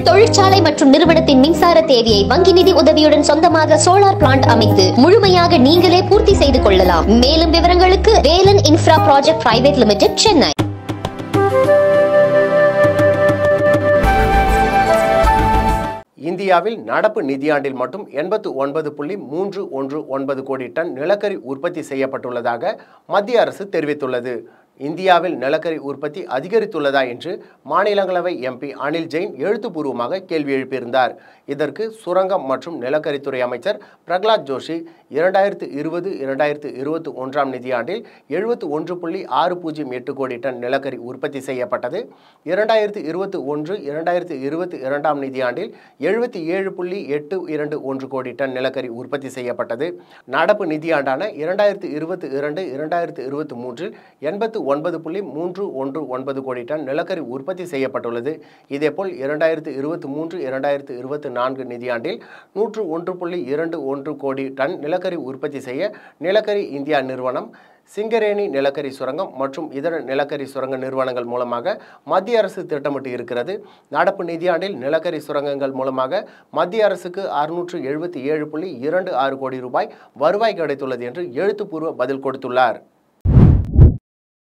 தொழிற்சாலை மற்றும் நிறுவனத்தின் மின்சார தேவையை வங்கி நிதி உதவியுடன் சொந்தமாக சோலார் பிளான்ட் அமைத்து முழுமையாக நீங்களே பூர்த்தி செய்து கொள்ளலாம் மேலும் விவரங்களுக்கு Velan infra project private limited Chennai இந்தியாவில் நடப்பு நிதியாண்டில் மட்டும் எண்பத்து ஒன்பது புள்ளி மூன்று ஒன்று ஒன்பது கோடி டன் நிலக்கரி உற்பத்தி செய்யப்பட்டுள்ளதாக மத்திய அரசு தெரிவித்துள்ளது இந்தியாவில் நிலக்கரி உற்பத்தி அதிகரித்துள்ளதா என்று மாநிலங்களவை எம்பி அனில் ஜெயின் எழுத்துப்பூர்வமாக கேள்வி எழுப்பியிருந்தார் இதற்கு சுரங்கம் மற்றும் நிலக்கரித்துறை அமைச்சர் பிரகலாத் ஜோஷி இரண்டாயிரத்து இருபது இரண்டாயிரத்து இருபத்தி ஒன்றாம் நிதியாண்டில் எழுபத்து ஒன்று புள்ளி ஆறு பூஜ்ஜியம் எட்டு கோடி டன் நிலக்கரி உற்பத்தி செய்யப்பட்டது இரண்டாயிரத்து இருபத்தி ஒன்று இரண்டாயிரத்து இருபத்தி இரண்டாம் நிதியாண்டில் எழுபத்தி ஏழு புள்ளி எட்டு இரண்டு ஒன்று கோடி டன் நிலக்கரி உற்பத்தி செய்யப்பட்டது நடப்பு நிதியாண்டான இரண்டாயிரத்து இருபத்தி இரண்டு இரண்டாயிரத்து இருபத்தி மூன்றில் எண்பத்து ஒன்பது புள்ளி மூன்று ஒன்று ஒன்பது கோடி டன் நிலக்கரி உற்பத்தி செய்யப்பட்டுள்ளது இதேபோல் இரண்டாயிரத்து இருபத்தி மூன்று இரண்டாயிரத்து இருபத்தி நான்கு நிதியாண்டில் நூற்று ஒன்று புள்ளி இரண்டு ஒன்று கோடி டன் நிலக்கரி உற்பத்தி செய்ய நிலக்கரி இந்தியா நிறுவனம் சிங்கரேணி நிலக்கரி சுரங்கம் மற்றும் இதர நிலக்கரி சுரங்க நிறுவனங்கள் மூலமாக மத்திய அரசு திட்டமிட்டு இருக்கிறது நடப்பு நிதியாண்டில் நிலக்கரி சுரங்கங்கள் மூலமாக மத்திய அரசுக்கு அறுநூற்று எழுபத்தி ஏழு புள்ளி இரண்டு ஆறு கோடி ரூபாய் வருவாய் கிடைத்துள்ளது என்று எழுத்துப்பூர்வ பதில் கொடுத்துள்ளார்